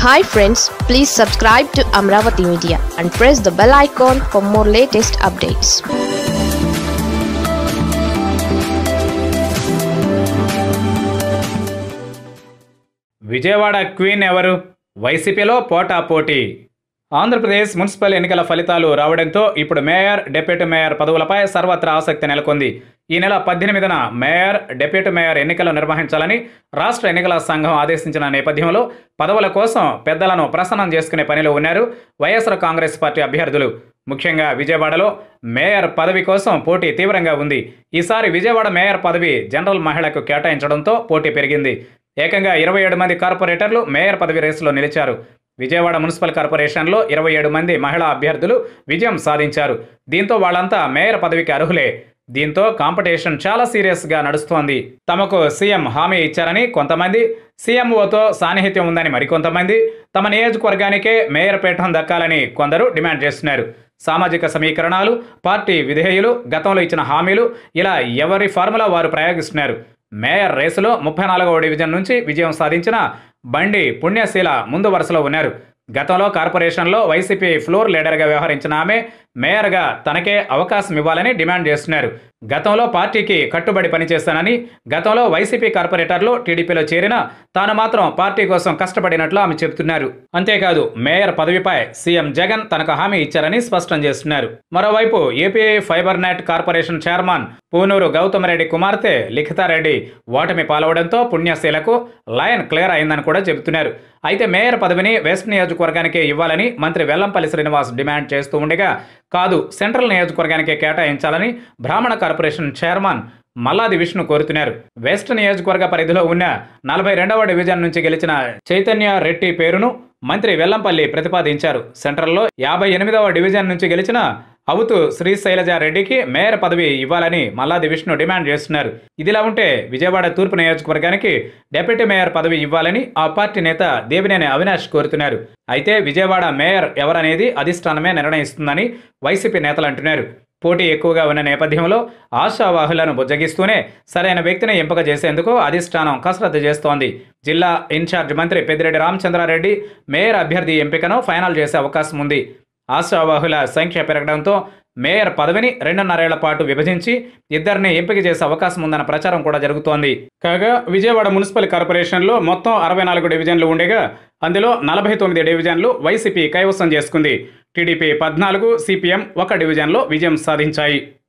hi friends please subscribe to Amaravati media and press the bell icon for more latest updates Vijayawada queen ఎవరు వైసీపీలో పోటా పోటీ Andhra Pradesh municipal ఎన్నికల ఫలితాలు రావడంతో ఇప్పుడు మేయర్ డిప్యూటీ మేయర్ పదవులపై సర్వత్రా ఆసక్తి నెలకొంది ఈ నెల పద్దెనిమిదిన మేయర్ డిప్యూటీ మేయర్ ఎన్నికలు నిర్వహించాలని రాష్ట్ర ఎన్నికల సంఘం ఆదేశించిన నేపథ్యంలో పదవుల కోసం పెద్దలను ప్రసన్నం చేసుకునే పనిలో ఉన్నారు వైఎస్ఆర్ కాంగ్రెస్ పార్టీ అభ్యర్థులు ముఖ్యంగా విజయవాడలో మేయర్ పదవి కోసం పోటీ తీవ్రంగా ఉంది ఈసారి విజయవాడ మేయర్ పదవి జనరల్ మహిళకు కేటాయించడంతో పోటీ పెరిగింది ఏకంగా ఇరవై ఏడు మంది కార్పొరేటర్లు మేయర్ పదవి రేసులో నిలిచారు విజయవాడ మున్సిపల్ కార్పొరేషన్లో ఇరవై ఏడు మంది మహిళా అభ్యర్థులు విజయం సాధించారు దీంతో వాళ్ళంతా మేయర్ పదవికి అర్హులే దీంతో కాంపిటీషన్ చాలా సీరియస్గా నడుస్తోంది తమకు సీఎం హామీ ఇచ్చారని కొంతమంది సీఎంఓతో సాన్నిహిత్యం ఉందని మరికొంతమంది తమ నియోజకవర్గానికే మేయర్ పీఠం దక్కాలని కొందరు డిమాండ్ చేస్తున్నారు సామాజిక సమీకరణాలు పార్టీ విధేయులు గతంలో ఇచ్చిన హామీలు ఇలా ఎవరి ఫార్ములా వారు ప్రయోగిస్తున్నారు మేయర్ రేసులో ముప్పై నాలుగవ డివిజన్ నుంచి విజయం సాధించిన బండి పుణ్యశీల ముందు వరుసలో ఉన్నారు గతంలో కార్పొరేషన్లో వైసీపీ ఫ్లోర్ లీడర్గా వ్యవహరించిన ఆమె మేయర్గా తనకే అవకాశం ఇవ్వాలని డిమాండ్ చేస్తున్నారు గతంలో పార్టీకి కట్టుబడి పనిచేస్తానని గతంలో వైసీపీ కార్పొరేటర్లు టీడీపీలో చేరిన తాను మాత్రం పార్టీ కోసం కష్టపడినట్లు ఆమె చెబుతున్నారు అంతేకాదు మేయర్ పదవిపై సీఎం జగన్ తనకు హామీ ఇచ్చారని స్పష్టం చేస్తున్నారు మరోవైపు AP fibre net corporation chairman Punuru Gautham Reddy కుమార్తె లిఖితారెడ్డి ఓటమి పాలవడంతో పుణ్యశీలకు లయన్ క్లియర్ అయిందని కూడా చెబుతున్నారు అయితే మేయర్ పదవిని వెస్ట్ నియోజకవర్గానికే ఇవ్వాలని మంత్రి వెల్లంపల్లి శ్రీనివాస్ డిమాండ్ చేస్తూ ఉండగా కాదు సెంట్రల్ నియోజకవర్గానికే కేటాయించాలని బ్రాహ్మణ కార్పొరేషన్ చైర్మన్ మల్లాది విష్ణు కోరుతున్నారు వెస్ట్ నియోజకవర్గ పరిధిలో ఉన్న నలభై రెండవ డివిజన్ నుంచి గెలిచిన చైతన్య రెడ్డి పేరును మంత్రి వెల్లంపల్లి ప్రతిపాదించారు సెంట్రల్లో యాభై ఎనిమిదవ డివిజన్ నుంచి గెలిచిన అవుతు శ్రీశైలజారెడ్డికి మేయర్ పదవి ఇవ్వాలని మల్లాది విష్ణు డిమాండ్ చేస్తున్నారు ఇదిలా ఉంటే విజయవాడ తూర్పు నియోజకవర్గానికి డిప్యూటీ మేయర్ పదవి ఇవ్వాలని ఆ పార్టీ నేత దేవినేని అవినాష్ కోరుతున్నారు అయితే విజయవాడ మేయర్ ఎవరనేది అధిష్టానమే నిర్ణయిస్తుందని వైసీపీ నేతలు అంటున్నారు పోటీ ఎక్కువగా ఉన్న నేపథ్యంలో ఆశావాహులను బుజ్జగిస్తూనే సరైన వ్యక్తిని ఎంపిక చేసేందుకు అధిష్టానం కసరత్తు చేస్తోంది జిల్లా ఇన్ఛార్జ్ మంత్రి పెద్దిరెడ్డి రామచంద్రారెడ్డి మేయర్ అభ్యర్థి ఎంపికను ఫైనల్ చేసే అవకాశం ఉంది ఆశావాహుల సంఖ్య పెరగడంతో మేయర్ పదవిని రెండున్నరేళ్ల పాటు విభజించి ఇద్దరిని ఎంపిక చేసే అవకాశం ఉందన్న ప్రచారం కూడా జరుగుతోంది కాగా విజయవాడ మున్సిపల్ కార్పొరేషన్లో మొత్తం అరవై నాలుగు డివిజన్లు ఉండగా అందులో నలభై తొమ్మిది డివిజన్లు వైసీపీ కైవసం చేసుకుంది టీడీపీ పద్నాలుగు సిపిఎం ఒక డివిజన్లో విజయం సాధించాయి